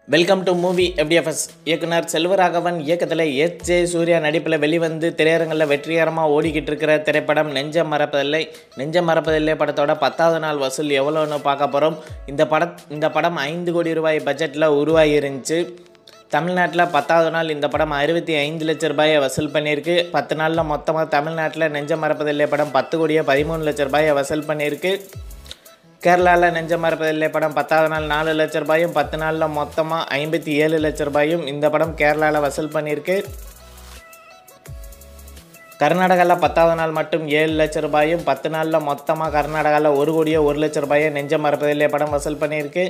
welcome to movie FDFS இயக்குனர் செல்வராகவன் இயக்கத்தில் S J Surya நடிப்பில் வெளிவந்து திரையரங்கில் வெற்றிகரமாக ஓடிக்கிட்டு இருக்கிற திரைப்படம் நெஞ்சம் மறப்பதில்லை நெஞ்சம் மறப்பதில்லை படத்தோட பத்தாவது நாள் வசூல் எவ்வளோன்னு பார்க்க போகிறோம் இந்த பட இந்த படம் ஐந்து கோடி ரூபாய் பட்ஜெட்டில் உருவாகி இருந்துச்சு தமிழ்நாட்டில் பத்தாவது நாள் இந்த படம் அறுபத்தி ஐந்து லட்ச ரூபாயை வசூல் பண்ணியிருக்கு பத்து நாளில் மொத்தமாக தமிழ்நாட்டில் நெஞ்சம் மறப்பதில்லை படம் பத்து கோடியே பதிமூணு லட்ச ரூபாயை வசூல் பண்ணியிருக்கு கேரளாவில் நெஞ்ச மறப்பதில்லை படம் பத்தாவது நாள் நாலு லட்ச ரூபாயும் பத்து நாளில் மொத்தமாக ஐம்பத்தி ஏழு லட்ச ரூபாயும் இந்த படம் கேரளாவில் வசூல் பண்ணியிருக்கு கர்நாடகாவில் பத்தாவது நாள் மட்டும் ஏழு லட்ச ரூபாயும் பத்து நாளில் மொத்தமாக கர்நாடகாவில் ஒரு கோடியே ஒரு லட்ச ரூபாயும் நெஞ்ச மறப்பதில்லை படம் வசூல் பண்ணியிருக்கு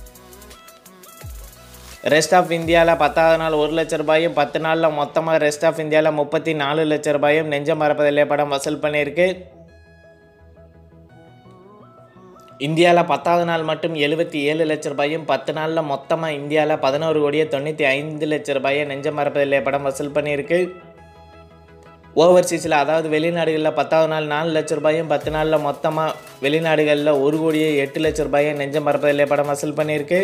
ரெஸ்ட் ஆஃப் இந்தியாவில் பத்தாவது நாள் ஒரு லட்ச ரூபாயும் பத்து நாளில் மொத்தமாக ரெஸ்ட் ஆஃப் இந்தியாவில் முப்பத்தி நாலு லட்ச ரூபாயும் நெஞ்ச மறப்பதில்லை படம் வசூல் பண்ணியிருக்கு இந்தியாவில் பத்தாவது நாள் மட்டும் எழுபத்தி ஏழு லட்ச ரூபாயும் பத்து நாளில் மொத்தமாக இந்தியாவில் பதினோரு கோடியே தொண்ணூற்றி ஐந்து லட்ச ரூபாயை நெஞ்ச மறப்பதில்லை படம் வசூல் பண்ணியிருக்கு ஓவர்சீஸில் அதாவது வெளிநாடுகளில் பத்தாவது நாள் நாலு லட்ச ரூபாயும் பத்து நாளில் மொத்தமாக வெளிநாடுகளில் ஒரு கோடியே எட்டு லட்ச ரூபாயை நெஞ்ச மறப்பதில்லை படம் வசூல் பண்ணியிருக்கு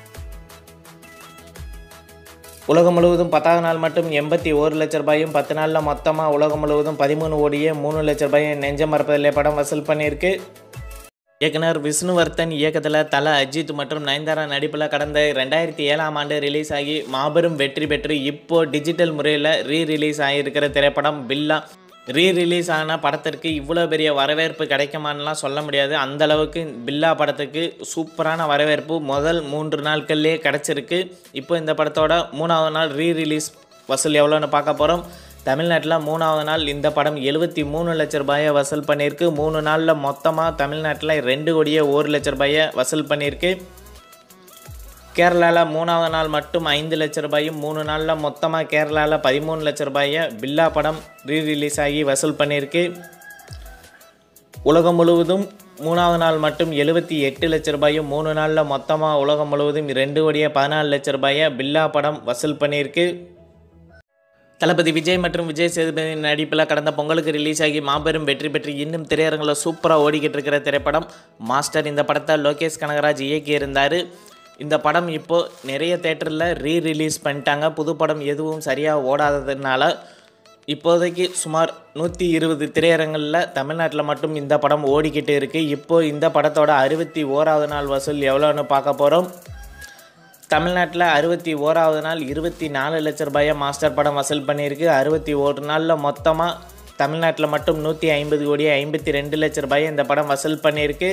உலகம் முழுவதும் பத்தாவது நாள் மட்டும் எண்பத்தி ஒரு லட்ச ரூபாயும் பத்து நாளில் மொத்தமாக உலகம் முழுவதும் பதிமூணு கோடியே மூணு லட்ச ரூபாயை நெஞ்ச மறப்பதில்லை படம் வசூல் பண்ணியிருக்கு இயக்குனர் விஷ்ணுவர்தன் இயக்கத்தில் தல அஜித் மற்றும் நயன்தாரா நடிப்பில் கடந்த ரெண்டாயிரத்தி ஏழாம் ஆண்டு ரிலீஸ் ஆகி மாபெரும் வெற்றி பெற்று இப்போ டிஜிட்டல் முறையில் ரீ ரிலீஸ் ஆகியிருக்கிற திரைப்படம் பில்லா ரீ ரிலீஸ் ஆன படத்திற்கு இவ்வளோ பெரிய வரவேற்பு கிடைக்குமான்லாம் சொல்ல முடியாது அந்த அளவுக்கு பில்லா படத்துக்கு சூப்பரான வரவேற்பு முதல் மூன்று நாட்கள்லேயே கிடச்சிருக்கு இப்போ இந்த படத்தோட மூணாவது நாள் ரீ ரிலீஸ் வசூல் எவ்வளோன்னு பார்க்க போகிறோம் தமிழ்நாட்டில் மூணாவது நாள் இந்த படம் எழுபத்தி மூணு லட்ச ரூபாயை வசூல் பண்ணியிருக்கு மூணு நாளில் மொத்தமாக தமிழ்நாட்டில் ரெண்டு கோடியே ஒரு லட்ச ரூபாயை வசூல் பண்ணியிருக்கு கேரளாவில் மூணாவது நாள் மட்டும் ஐந்து லட்ச ரூபாயும் மூணு நாளில் மொத்தமாக கேரளாவில் பதிமூணு லட்ச ரூபாயை பில்லா படம் ரீ ரிலீஸ் ஆகி வசூல் பண்ணியிருக்கு உலகம் முழுவதும் மூணாவது நாள் மட்டும் எழுபத்தி எட்டு லட்ச ரூபாயும் மூணு நாளில் மொத்தமாக உலகம் முழுவதும் ரெண்டு கோடியே பதினாலு லட்ச ரூபாயை பில்லா படம் வசூல் பண்ணியிருக்கு தளபதி விஜய் மற்றும் விஜய் சேதுபதி நடிப்பில் கடந்த பொங்கலுக்கு ரிலீஸ் ஆகி மாபெரும் வெற்றி பெற்று இன்னும் திரையரங்கில் சூப்பராக ஓடிக்கிட்டு இருக்கிற திரைப்படம் மாஸ்டர் இந்த படத்தை லோகேஷ் கனகராஜ் இயக்கியிருந்தார் இந்த படம் இப்போது நிறைய தேட்டரில் ரீ ரிலீஸ் பண்ணிட்டாங்க புது படம் எதுவும் சரியாக ஓடாததுனால இப்போதைக்கு சுமார் நூற்றி இருபது திரையரங்களில் தமிழ்நாட்டில் மட்டும் இந்த படம் ஓடிக்கிட்டு இருக்குது இப்போது இந்த படத்தோட அறுபத்தி ஓராவது நாள் வசூல் எவ்வளோன்னு பார்க்க போகிறோம் தமிழ்நாட்டில் அறுபத்தி ஓராவது நாள் இருபத்தி நாலு லட்ச ரூபாயை மாஸ்டர் படம் வசூல் பண்ணியிருக்கு அறுபத்தி ஒரு நாளில் மொத்தமாக தமிழ்நாட்டில் மட்டும் நூற்றி ஐம்பது கோடி ஐம்பத்தி ரெண்டு லட்ச ரூபாயை இந்த படம் வசூல் பண்ணியிருக்கு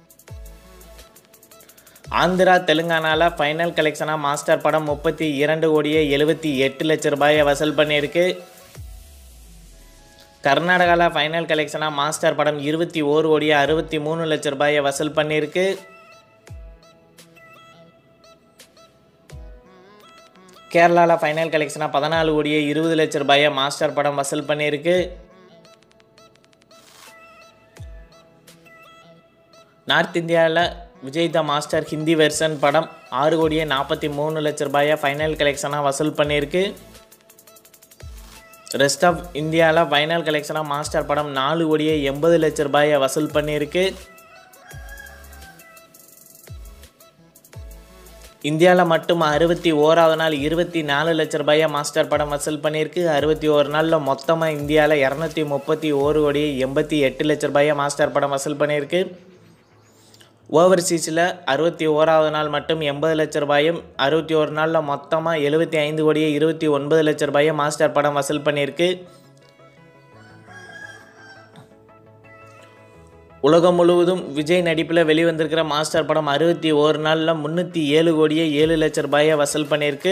ஆந்திரா தெலுங்கானாவில் ஃபைனல் கலெக்ஷனாக மாஸ்டர் படம் முப்பத்தி இரண்டு கோடியே எழுபத்தி எட்டு லட்ச ரூபாயை வசூல் பண்ணியிருக்கு கர்நாடகாவில் ஃபைனல் கலெக்ஷனாக மாஸ்டர் படம் இருபத்தி ஓரு கோடியே அறுபத்தி மூணு லட்ச ரூபாயை வசூல் பண்ணியிருக்கு கேரளாவில் ஃபைனல் கலெக்ஷனாக பதினாலு கோடியே இருபது லட்ச ரூபாயை மாஸ்டர் படம் வசூல் பண்ணியிருக்கு நார்த் இந்தியாவில் Vijay the Master Hindi version படம் ஆறு கோடியே நாற்பத்தி மூணு லட்ச ரூபாயை ஃபைனல் கலெக்ஷனாக வசூல் பண்ணியிருக்கு ரெஸ்ட் ஆஃப் இந்தியாவில் ஃபைனல் கலெக்ஷனாக மாஸ்டர் படம் நாலு கோடியே எண்பது லட்ச ரூபாயை வசூல் பண்ணியிருக்கு இந்தியாவில் மட்டும் அறுபத்தி ஓராவது நாள் இருபத்தி நாலு லட்ச ரூபாயை மாஸ்டர் படம் வசூல் பண்ணியிருக்கு அறுபத்தி ஒரு நாளில் மொத்தமாக இந்தியாவில் இரநூத்தி முப்பத்தி ஓரு கோடி எண்பத்தி எட்டு லட்ச ரூபாயை மாஸ்டர் படம் வசூல் பண்ணியிருக்கு ஓவர்சீஸில் அறுபத்தி ஓராவது நாள் மட்டும் எண்பது லட்ச ரூபாயும் அறுபத்தி ஒரு நாளில் மொத்தமாக எழுபத்தி ஐந்து கோடியே இருபத்தி ஒன்பது லட்ச ரூபாயை மாஸ்டர் படம் வசூல் பண்ணியிருக்கு உலகம் முழுவதும் விஜய் நடிப்பில் வெளிவந்திருக்கிற மாஸ்டர் படம் அறுபத்தி ஓரு நாளில் முந்நூற்றி ஏழு கோடியே ஏழு லட்ச ரூபாயை வசூல் பண்ணியிருக்கு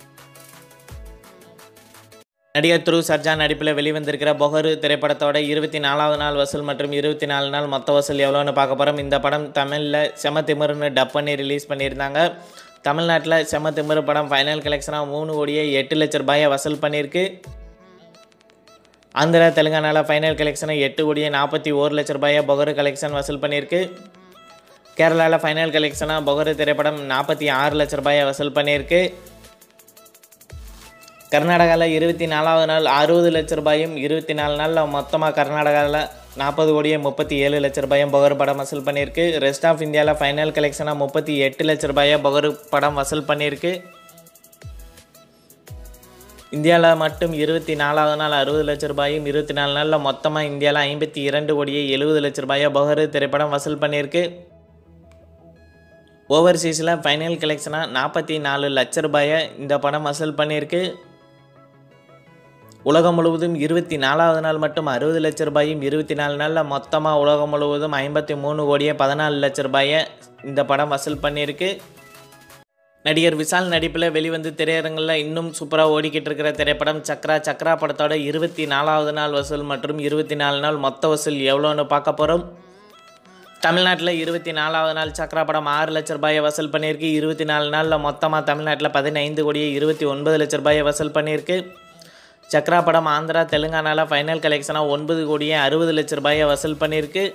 நடிகர் துரு சர்ஜா நடிப்பில் வெளிவந்திருக்கிற பொகரு திரைப்படத்தோட இருபத்தி நாலாவது நாள் வசூல் மற்றும் இருபத்தி நாலு நாள் மொத்த வசூல் எவ்வளோன்னு பார்க்க போகிறோம் இந்த படம் தமிழில் செம திமிருன்னு டப் பண்ணி ரிலீஸ் பண்ணியிருந்தாங்க தமிழ்நாட்டில் செம திமிரு படம் ஃபைனல் கலெக்ஷனாக மூணு கோடியே எட்டு லட்ச ரூபாயை வசூல் பண்ணியிருக்கு ஆந்திரா தெலுங்கானாவில் ஃபைனல் கலெக்ஷனை எட்டு கோடியே நாற்பத்தி ஒரு லட்ச ரூபாயை பொகரு கலெக்ஷன் வசூல் பண்ணியிருக்கு கேரளாவில் ஃபைனல் கலெக்ஷனாக பொகரு திரைப்படம் நாற்பத்தி ஆறு லட்ச ரூபாயை வசூல் பண்ணியிருக்கு கர்நாடகாவில் இருபத்தி நாலாவது நாள் அறுபது லட்ச ரூபாயும் இருபத்தி நாலு நாளில் மொத்தமாக கர்நாடகாவில் நாற்பது கோடியே முப்பத்தி ஏழு லட்ச ரூபாயும் பகர் படம் வசூல் பண்ணியிருக்கு ரெஸ்ட் ஆஃப் இந்தியாவில் ஃபைனல் கலெக்ஷனாக முப்பத்தி எட்டு லட்ச ரூபாயை பகர் படம் வசூல் பண்ணியிருக்கு இந்தியாவில் மட்டும் இருபத்தி நாலாவது நாள் அறுபது லட்ச ரூபாயும் இருபத்தி நாலு நாளில் மொத்தமாக இந்தியாவில் ஐம்பத்தி இரண்டு கோடியே எழுபது லட்ச ரூபாயை பகரு திரைப்படம் வசூல் பண்ணியிருக்கு ஓவர்சீஸில் ஃபைனல் கலெக்ஷனாக நாற்பத்தி நாலு லட்ச ரூபாயை இந்த படம் வசூல் பண்ணியிருக்கு உலகம் முழுவதும் இருபத்தி நாலாவது நாள் மட்டும் அறுபது லட்ச ரூபாயும் இருபத்தி நாலு நாளில் மொத்தமாக உலகம் முழுவதும் ஐம்பத்தி மூணு கோடியே பதினாலு லட்ச ரூபாயை இந்த படம் வசூல் பண்ணியிருக்கு நடிகர் விஷால் நடிப்பில் வெளிவந்து திரையரங்கில் இன்னும் சூப்பராக ஓடிக்கிட்டு இருக்கிற திரைப்படம் சக்ரா சக்ரா படத்தோட இருபத்தி நாலாவது நாள் வசூல் மற்றும் இருபத்தி நாலு நாள் மொத்த வசூல் எவ்வளோன்னு பார்க்க போகிறோம் தமிழ்நாட்டில் இருபத்தி நாலாவது நாள் சக்ரா படம் ஆறு லட்ச ரூபாயை வசூல் பண்ணியிருக்கு இருபத்தி நாலு நாளில் மொத்தமாக தமிழ்நாட்டில் பதினைந்து கோடியே இருபத்தி ஒன்பது லட்ச ரூபாயை வசூல் பண்ணியிருக்கு சக்ரா படம் ஆந்திரா தெலுங்கானாவில் ஃபைனல் கலெக்ஷனாக ஒன்பது கோடியே அறுபது லட்ச ரூபாயை வசூல் பண்ணியிருக்கு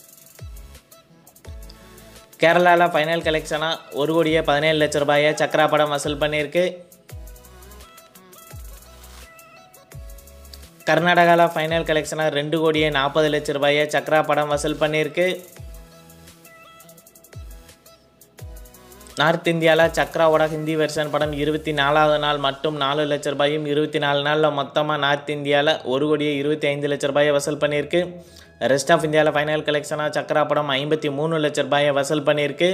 கேரளாவில் ஃபைனல் கலெக்ஷனாக ஒரு கோடியே பதினேழு லட்ச ரூபாயை சக்ரா படம் வசூல் பண்ணியிருக்கு கர்நாடகாவில் ஃபைனல் கலெக்ஷனாக ரெண்டு கோடியே நாற்பது லட்ச ரூபாயை சக்ரா படம் வசூல் பண்ணியிருக்கு நார்த் இந்தியாவில் சக்ராவோட ஹிந்தி வெர்ஷன் படம் இருபத்தி நாலாவது நாள் மட்டும் நாலு லட்ச ரூபாயும் இருபத்தி நாலு நாளில் மொத்தமாக நார்த் இந்தியாவில் ஒரு கோடியே இருபத்தி ஐந்து லட்ச ரூபாயை வசூல் பண்ணியிருக்கு ரெஸ்ட் ஆஃப் இந்தியாவில் ஃபைனல் கலெக்ஷனாக சக்ரா படம் ஐம்பத்தி மூணு லட்ச ரூபாயை வசூல் பண்ணியிருக்கு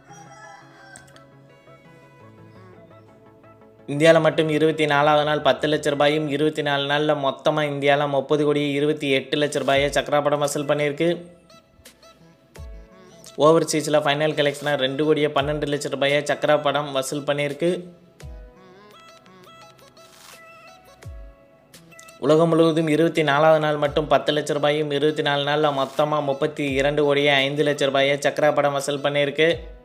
இந்தியாவில் மட்டும் இருபத்தி நாலாவது நாள் பத்து லட்ச ரூபாயும் இருபத்தி நாலு நாளில் மொத்தமாக இந்தியாவில் முப்பது கோடி இருபத்தி எட்டு லட்ச ரூபாயை சக்ரா படம் வசூல் பண்ணியிருக்கு ஓவர்சீஸில் ஃபைனல் கலெக்ஷனாக ரெண்டு கோடியே பன்னெண்டு லட்ச ரூபாயை சக்ரா படம் வசூல் பண்ணியிருக்கு உலகம் முழுவதும் இருபத்தி நாலாவது நாள் மட்டும் பத்து லட்ச ரூபாயும் இருபத்தி நாலு நாளில் மொத்தமாக முப்பத்தி இரண்டு கோடியே ஐந்து லட்ச ரூபாயை சக்ரா படம் வசூல் பண்ணியிருக்கு